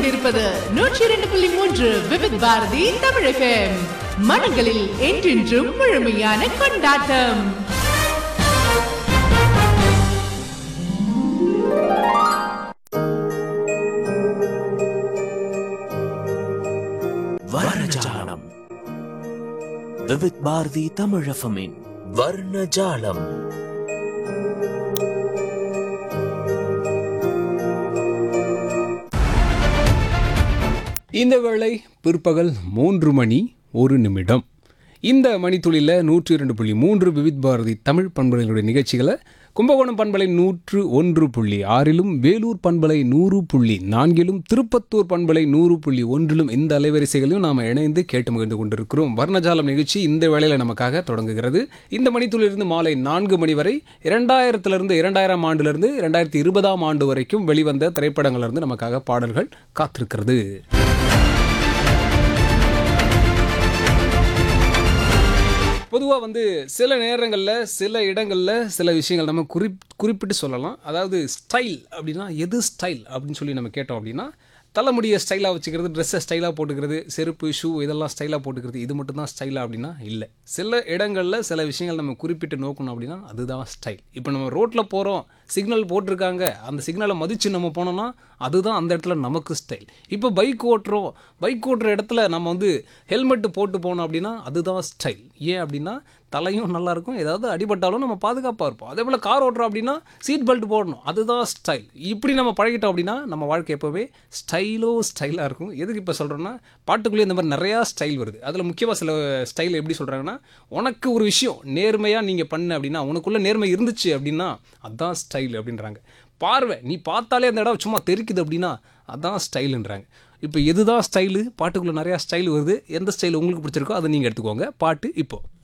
கொண்டிருப்பது நூற்றி இரண்டு புள்ளி மூன்று விவித் பாரதி தமிழகம் மனங்களில் என்றென்றும் முழுமையான கொண்டாட்டம் வர்ணஜாலம் விவித் பாரதி தமிழஃபமின் வர்ணஜாலம் இந்த வேளை பிற்பகல் மூன்று மணி ஒரு நிமிடம் இந்த மணித்துளியில் நூற்றி இரண்டு புள்ளி மூன்று விவித் பாரதி தமிழ் பண்பலைகளுடைய நிகழ்ச்சிகளை கும்பகோணம் பண்பலை நூற்று ஒன்று புள்ளி ஆறிலும் வேலூர் பண்பலை நூறு புள்ளி நான்கிலும் திருப்பத்தூர் பண்பலை நூறு புள்ளி ஒன்றிலும் இந்த அலைவரிசைகளையும் நாம் இணைந்து கேட்டு மகிழ்ந்து கொண்டிருக்கிறோம் வர்ணஜாலம் நிகழ்ச்சி இந்த வேளையில் நமக்காக தொடங்குகிறது இந்த மணித்துளிலிருந்து மாலை நான்கு மணி வரை இரண்டாயிரத்திலிருந்து இரண்டாயிரம் ஆண்டிலிருந்து இரண்டாயிரத்தி இருபதாம் ஆண்டு வரைக்கும் வெளிவந்த திரைப்படங்களிலிருந்து நமக்காக பாடல்கள் காத்திருக்கிறது பொதுவாக வந்து சில நேரங்களில் சில இடங்களில் சில விஷயங்கள் நம்ம குறிப் குறிப்பிட்டு சொல்லலாம் அதாவது ஸ்டைல் அப்படின்னா எது ஸ்டைல் அப்படின்னு சொல்லி நம்ம கேட்டோம் அப்படின்னா தலைமுடியை ஸ்டைலாக வச்சுக்கிறது ட்ரெஸ்ஸை ஸ்டைலாக போட்டுக்கிறது செருப்பு ஷூ இதெல்லாம் ஸ்டைலாக போட்டுக்கிறது இது மட்டும் தான் ஸ்டைலாக அப்படின்னா இல்லை சில இடங்களில் சில விஷயங்கள் நம்ம குறிப்பிட்டு நோக்கணும் அப்படின்னா அதுதான் ஸ்டைல் இப்போ நம்ம ரோட்டில் போகிறோம் சிக்னல் போட்டிருக்காங்க அந்த சிக்னலை மதித்து நம்ம போனோம்னா அதுதான் அந்த இடத்துல நமக்கு ஸ்டைல் இப்போ பைக் ஓட்டுறோம் பைக் ஓட்டுற இடத்துல நம்ம வந்து ஹெல்மெட்டு போட்டு போனோம் அப்படின்னா அதுதான் ஸ்டைல் ஏன் அப்படின்னா தலையும் நல்லா இருக்கும் ஏதாவது அடிபட்டாலும் நம்ம பாதுகாப்பாக இருப்போம் அதே போல் கார் ஓட்டுறோம் அப்படின்னா சீட் பெல்ட் போடணும் அதுதான் ஸ்டைல் இப்படி நம்ம பழகிட்டோம் அப்படின்னா நம்ம வாழ்க்கை எப்போவே ஸ்டைலோ ஸ்டைலாக இருக்கும் எதுக்கு இப்போ சொல்கிறோன்னா பாட்டுக்குள்ளேயே இந்த மாதிரி நிறையா ஸ்டைல் வருது அதில் முக்கியமாக சில ஸ்டைல் எப்படி சொல்கிறாங்கன்னா உனக்கு ஒரு விஷயம் நேர்மையாக நீங்கள் பண்ண அப்படின்னா உனக்குள்ளே நேர்மை இருந்துச்சு அப்படின்னா அதான் ஸ்டைல் அப்படின்றாங்க பார்வை நீ பார்த்தாலே அந்த இடம் சும்மா தெரிக்குது அப்படின்னா அதான் ஸ்டைலுன்றாங்க இப்போ எதுதான் ஸ்டைலு பாட்டுக்குள்ளே நிறையா ஸ்டைல் வருது எந்த ஸ்டைல் உங்களுக்கு பிடிச்சிருக்கோ அதை நீங்கள் எடுத்துக்கோங்க பாட்டு இப்போ